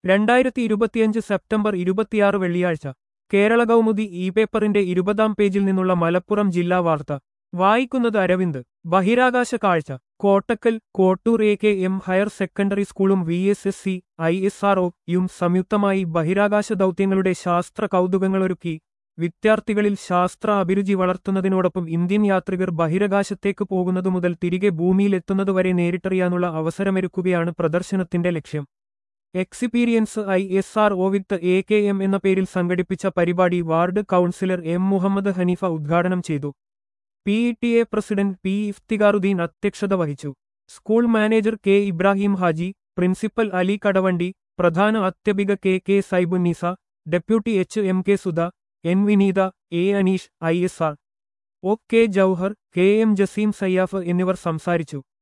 രണ്ടായിരത്തി ഇരുപത്തിയഞ്ച് സെപ്റ്റംബർ ഇരുപത്തിയാറ് വെള്ളിയാഴ്ച കേരള കൗമുദി ഇ പേപ്പറിന്റെ ഇരുപതാം പേജിൽ നിന്നുള്ള മലപ്പുറം ജില്ലാ വാർത്ത വായിക്കുന്നത് അരവിന്ദ് ബഹിരാകാശ കാഴ്ച Kottakkal Kottoor A K M higher secondary സ്കൂളും V S S C I S R യും സംയുക്തമായി ബഹിരാകാശ ദൗത്യങ്ങളുടെ ശാസ്ത്ര കൗതുകങ്ങളൊരുക്കി വിദ്യാർത്ഥികളിൽ ശാസ്ത്ര അഭിരുചി വളർത്തുന്നതിനോടൊപ്പം ഇന്ത്യൻ യാത്രികർ ബഹിരാകാശത്തേക്ക് പോകുന്നതു മുതൽ തിരികെ ഭൂമിയിലെത്തുന്നതുവരെ നേരിട്ടറിയാനുള്ള അവസരമൊരുക്കുകയാണ് പ്രദർശനത്തിന്റെ ലക്ഷ്യം experience I S R O with A K M എന്ന പേരിൽ സംഘടിപ്പിച്ച പരിപാടി ward councillor M Muhammad Haneefa ഉദ്ഘാടനം ചെയ്തു P E T A president P Iftikharuddin അധ്യക്ഷത വഹിച്ചു school manager K Ibrahim Haji principal Ali Kadavandi പ്രധാന അധ്യാപിക K K Saibunnisa deputy H M K Sudha N Vineetha A Aneesh I S R O K Jouhar K M Jaseem Sayyaf എന്നിവർ സംസാരിച്ചു